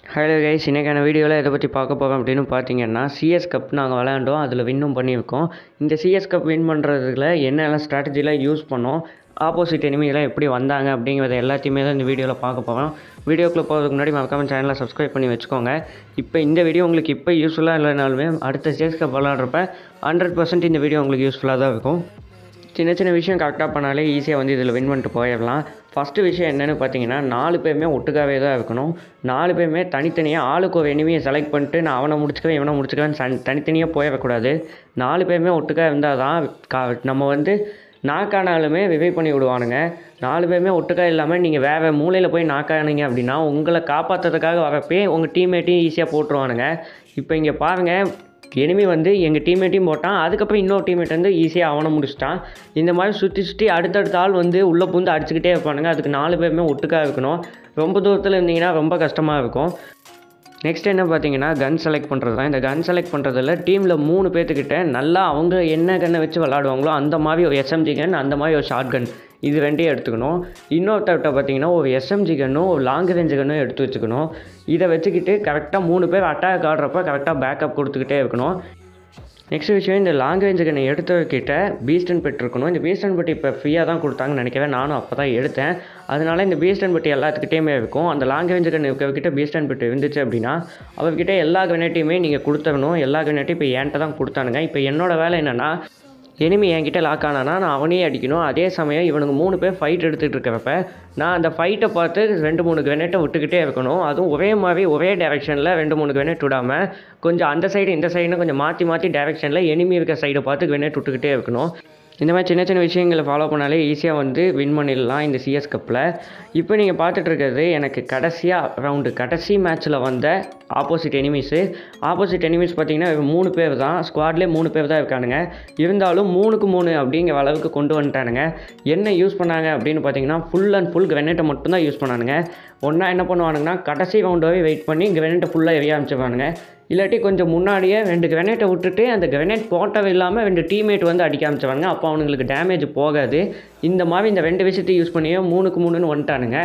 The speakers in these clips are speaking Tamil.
ஹலோ கைஸ் இன்றைக்கான வீடியோவில் எதை பற்றி பார்க்க போகிறோம் அப்படின்னு பார்த்தீங்கன்னா சிஎஸ் கப் நாங்கள் விளையாண்டோம் அதில் வின்னும் பண்ணியிருக்கோம் இந்த சிஎஸ் கப் வின் பண்ணுறதுல என்னெல்லாம் ஸ்ட்ராட்டஜிலாம் யூஸ் பண்ணோம் ஆப்போசிட் எனிமிலாம் எப்படி வந்தாங்க அப்படிங்கிறத எல்லாத்தையுமே தான் இந்த வீடியோவில் பார்க்க போகிறோம் வீடியோக்குள்ளே போகிறதுக்கு முன்னாடி மறக்காம சேனலை சப்ஸ்கிரைப் பண்ணி வச்சுக்கோங்க இப்போ இந்த வீடியோ உங்களுக்கு இப்போ யூஸ்ஃபுல்லாக இல்லைனாலுமே அடுத்த சிஎஸ் கப் விளாட்றப்ப ஹண்ட்ரட் பர்சன்ட் இந்த வீடியோ உங்களுக்கு யூஸ்ஃபுல்லாக தான் இருக்கும் சின்ன சின்ன விஷயம் கரெக்டாக பண்ணாலே ஈஸியாக வந்து இதில் வின் பண்ணிட்டு போயிடலாம் ஃபஸ்ட்டு விஷயம் என்னென்னு பார்த்தீங்கன்னா நாலு பேருமே ஒட்டுக்காவே தான் இருக்கணும் நாலு பேருமே தனித்தனியாக ஆளுக்கு ஒரு எனிமியை செலக்ட் பண்ணிட்டு நான் அவனை முடிச்சுக்குவேன் இவனை முடிச்சுக்குவேன் தனி தனித்தனியாக போயிடக்கூடாது நாலு பேருமே ஒட்டுக்கா இருந்தால் தான் கா நம்ம வந்து நாக்கானாலுமே விவை பண்ணி விடுவானுங்க நாலு பேருமே ஒட்டுக்கா இல்லாமல் நீங்கள் வேறு மூலையில் போய் நாக்கானீங்க அப்படின்னா உங்களை காப்பாற்றுறதுக்காக வரப்பே உங்கள் டீம்மேட்டையும் ஈஸியாக போட்டுருவானுங்க இப்போ இங்கே பாருங்கள் எனிமி வந்து எங்கள் டீம்மேட்டையும் போட்டான் அதுக்கப்புறம் இன்னொரு டீம்மேட் வந்து ஈஸியாக அவனை முடிச்சிட்டான் இந்த மாதிரி சுற்றி சுற்றி அடுத்தடுத்த ஆள் வந்து உள்ளே பூந்து அடிச்சுக்கிட்டே இருப்பானுங்க அதுக்கு நாலு பேருமே ஒட்டுக்கா இருக்கணும் ரொம்ப தூரத்தில் இருந்தீங்கன்னா ரொம்ப கஷ்டமாக இருக்கும் நெக்ஸ்ட் என்ன பார்த்தீங்கன்னா கன் செலக்ட் பண்ணுறது தான் இந்த கன் செலக்ட் பண்ணுறதுல டீமில் மூணு பேர்த்துக்கிட்ட நல்லா அவங்க என்ன கன்னை வச்சு விளாடுவாங்களோ அந்த மாதிரி ஒரு எஸ்எம்ஜி கன் அந்த மாதிரி ஒரு ஷார்ட் கன் இது ரெண்டையும் எடுத்துக்கணும் இன்னொருத்தர்கிட்ட பார்த்தீங்கன்னா ஒரு எஸ்எம்ஜி கன்னும் ஒரு லாங் ரேஞ்ச் கன்னும் எடுத்து வச்சுக்கணும் இதை வச்சுக்கிட்டு கரெக்டாக மூணு பேர் அட்டாக் ஆடுறப்ப கரெக்டாக பேக்கப் கொடுத்துக்கிட்டே இருக்கணும் நெக்ஸ்ட் விஷயம் இந்த லாங் ரேஞ்சு கண்ணை எடுத்தவர்கிட்ட பீஸ்டன் பெட் இருக்கணும் இந்த பீஸ்டன் பெட் இப்போ ஃப்ரீயாக தான் கொடுத்தாங்கன்னு நினைக்கிறேன் நானும் அப்போ தான் எடுத்தேன் அதனால இந்த பீஸ்டன் பெட்டி எல்லாத்துக்கிட்டேயுமே இருக்கும் அந்த லாங் ரேஞ்சு கண்ணு இருக்கவர்கிட்ட பீஸ்டன் பெட் இருந்துச்சு அப்படின்னா அவர்கிட்ட எல்லா கிரனேட்டையுமே நீங்கள் கொடுத்துடணும் எல்லா கிரனேட்டையும் இப்போ என்கிட்ட தான் கொடுத்தானுங்க இப்போ என்னோடய வேலை என்னென்னா எனிமி என்கிட்ட லாக் ஆனானா நான் அவனையே அடிக்கணும் அதே சமயம் இவனுக்கு மூணு பேர் ஃபைட் எடுத்துகிட்டு இருக்கிறப்ப நான் அந்த ஃபைட்டை பார்த்து ரெண்டு மூணு கிரனேட்டை விட்டுக்கிட்டே இருக்கணும் அதுவும் ஒரே மாதிரி ஒரே டேரெக்ஷனில் ரெண்டு மூணு கிரனேட் விடாமல் கொஞ்சம் அந்த சைடு இந்த சைடுன்னு கொஞ்சம் மாற்றி மாற்றி டேரெக்ஷனில் எனிமி இருக்க சைடை பார்த்து கிரனேட் விட்டுக்கிட்டே இருக்கணும் இந்த மாதிரி சின்ன சின்ன விஷயங்களை ஃபாலோ பண்ணாலே ஈஸியாக வந்து வின் பண்ணிடலாம் இந்த சிஎஸ் கப்பில் இப்போ நீங்கள் பார்த்துட்டு இருக்கிறது எனக்கு கடைசியாக ரவுண்டு கடைசி மேட்ச்சில் வந்த ஆப்போசிட் எனிமீஸு ஆப்போசிட் எனிமீஸ் பார்த்தீங்கன்னா மூணு பேர் தான் ஸ்குவாட்லேயே மூணு பேர் தான் இருக்கானுங்க இருந்தாலும் மூணுக்கு மூணு அப்படிங்கிற அளவுக்கு கொண்டு வந்துட்டானுங்க என்ன யூஸ் பண்ணாங்க அப்படின்னு பார்த்தீங்கன்னா ஃபுல் அண்ட் ஃபுல் கிரனேட்டை மட்டும்தான் யூஸ் பண்ணானுங்க ஒன்றா என்ன பண்ணுவானுங்கன்னா கடைசி ரவுண்டாகவே வெயிட் பண்ணி கிரனேட்டை ஃபுல்லாக எரிய ஆரம்பிச்சிருவானுங்க இல்லாட்டி கொஞ்சம் முன்னாடியே ரெண்டு கிரனேட்டை விட்டுட்டு அந்த கிரனேட் போட்டவே இல்லாமல் ரெண்டு டீம்மேட் வந்து அடிக்க ஆரம்பிச்சவாங்க அப்போ அவனுங்களுக்கு டேமேஜ் போகாது இந்த மாதிரி இந்த ரெண்டு விஷயத்தையும் யூஸ் பண்ணியே மூணுக்கு மூணுன்னு வந்துட்டானுங்க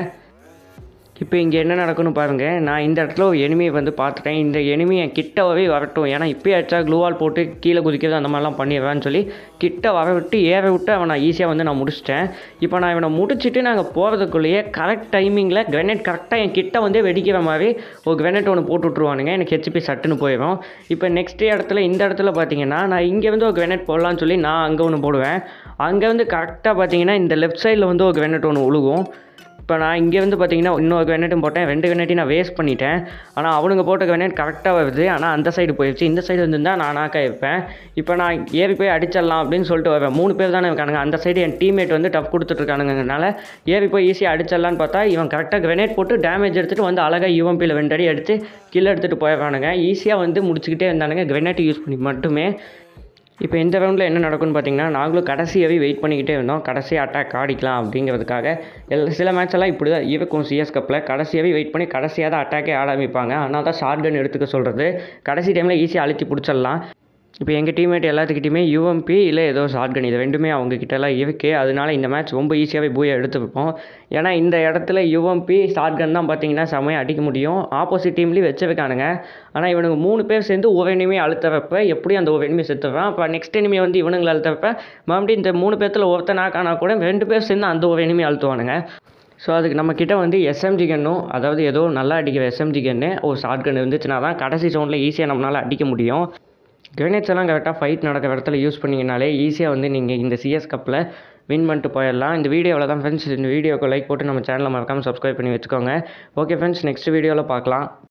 இப்போ இங்கே என்ன நடக்குன்னு பாருங்கள் நான் இந்த இடத்துல ஒரு எனிமியை வந்து பார்த்துட்டேன் இந்த எனிமியை கிட்டவே வரட்டும் ஏன்னா இப்போயே அடிச்சா க்ளூவால் போட்டு கீழே குதிக்கிறது அந்த மாதிரிலாம் பண்ணிடுவேன்னு சொல்லி கிட்ட வர விட்டு ஏற விட்டு அவனை ஈஸியாக வந்து நான் முடிச்சிட்டேன் இப்போ நான் இவனை முடிச்சுட்டு நாங்கள் போகிறதுக்குள்ளேயே கரெக்ட் டைமிங்கில் கிரனேட் கரெக்டாக என் கிட்ட வந்து வெடிக்கிற மாதிரி ஒரு கிரனேட் ஒன்று போட்டு விட்ருவானுங்க எனக்கு ஹெச்பி சட்டுன்னு போயிடும் இப்போ நெக்ஸ்ட் இடத்துல இந்த இடத்துல பார்த்தீங்கன்னா நான் இங்கே வந்து ஒரு கிரனேட் போடலான்னு சொல்லி நான் அங்கே ஒன்று போடுவேன் அங்கே வந்து கரெக்டாக பார்த்தீங்கன்னா இந்த லெஃப்ட் சைடில் வந்து ஒரு கிரனேட் ஒன்று உழுகும் இப்போ நான் இங்கே வந்து பார்த்தீங்கன்னா இன்னொரு கிரனேட்டும் போட்டேன் ரெண்டு கிரனேட்டையும் நான் வேஸ்ட் பண்ணிட்டேன் ஆனால் அவனுங்க போட்ட கிரனேட் கரெக்டாக வருது ஆனால் அந்த சைடு போயிடுச்சு இந்த சைடு வந்துருந்தால் நான் நாக்காக இருப்பேன் இப்போ நான் ஏறி போய் அடிச்சிடலாம் அப்படின்னு சொல்லிட்டு வருவேன் மூணு பேர் தானே இருக்கானுங்க அந்த சைடு என் டீம்மேட் வந்து டஃப் கொடுத்துட்ருக்கானுங்கனால ஏறி போய் ஈஸியாக அடிச்சிடலான்னு பார்த்தா இவன் கரெக்டாக கிரனேட் போட்டு டேமேஜ் எடுத்துகிட்டு வந்து அழகாக யூஎம்பியில் வெண்டடி அடித்து கீழே எடுத்துகிட்டு போயிடுறானுங்க ஈஸியாக வந்து முடிச்சுக்கிட்டே இருந்தானுங்க கிரனேட் யூஸ் பண்ணி மட்டுமே இப்போ இந்த ரவுண்டில் என்ன நடக்கும்னு பார்த்தீங்கன்னா நாங்களும் கடைசியாகவே வெயிட் பண்ணிக்கிட்டே இருந்தோம் கடைசி அட்டாக் ஆடிக்கலாம் அப்படிங்கிறதுக்காக எல் சில மேட்ச் எல்லாம் இப்படி தான் இருக்கும் சிஎஸ் கப்பில் கடைசியாகவே வெயிட் பண்ணி கடைசியாக தான் அட்டாக்கே ஆட ஆரம்பிப்பாங்க அதனால தான் ஷார்ட் கன் எடுத்துக்க சொல்கிறது கடைசி டைமில் ஈஸியாக அழுத்தி பிடிச்சிடலாம் இப்போ எங்கள் டீம்மேட் எல்லாத்துக்கிட்டையுமே யூஎம்பி இல்லை ஏதோ ஷார்ட் கன் இது ரெண்டுமே அவங்க கிட்டலாம் இருக்குது அதனால இந்த மேட்ச் ரொம்ப ஈஸியாகவே பூயை எடுத்துருப்போம் ஏன்னா இந்த இடத்துல யூஎம்பி ஷார்ட் கன் தான் பார்த்தீங்கன்னா செம்மையாக அடிக்க முடியும் ஆப்போசிட் டீம்லேயும் வச்சிருக்கானுங்க ஆனால் இவனுக்கு மூணு பேர் சேர்ந்து ஒரு எனிமே அழுத்தறப்ப எப்படி அந்த ஒரு எனிமே செத்துறான் அப்போ நெக்ஸ்ட் எனிமே வந்து இவனுங்களை அழுத்தறப்ப மறுபடியும் இந்த மூணு பேர்த்தில் ஒருத்தன் நாக்கானா கூட ரெண்டு பேர் சேர்ந்து அந்த ஒரு எனிமே அழுத்துவானுங்க ஸோ அதுக்கு நம்மக்கிட்ட வந்து எஸ்எம்ஜி கன்னும் அதாவது ஏதோ நல்லா அடிக்கிற எஸ்எம்ஜி கன்னு ஒரு ஷார்ட் கன் இருந்துச்சுன்னா தான் கடைசி சவுண்டில் ஈஸியாக நம்மளால் அடிக்க முடியும் கிரனேட்ஸ் எல்லாம் கரெக்டாக ஃபைட் நடக்கிற இடத்துல யூஸ் பண்ணிங்கனாலே ஈஸியாக வந்து நீங்கள் இந்த சிஎஸ் கப்பில் வின் பண்ணிட்டு போயிடலாம் இந்த வீடியோவில் தான் ஃப்ரெண்ட்ஸ் இந்த வீடியோக்கு லைக் போட்டு நம்ம சேனலை மறக்காமல் சப்ஸ்கிரைப் பண்ணி வச்சுக்கோங்க ஓகே ஃப்ரெண்ட்ஸ் நெக்ஸ்ட் வீடியோவில் பார்க்கலாம்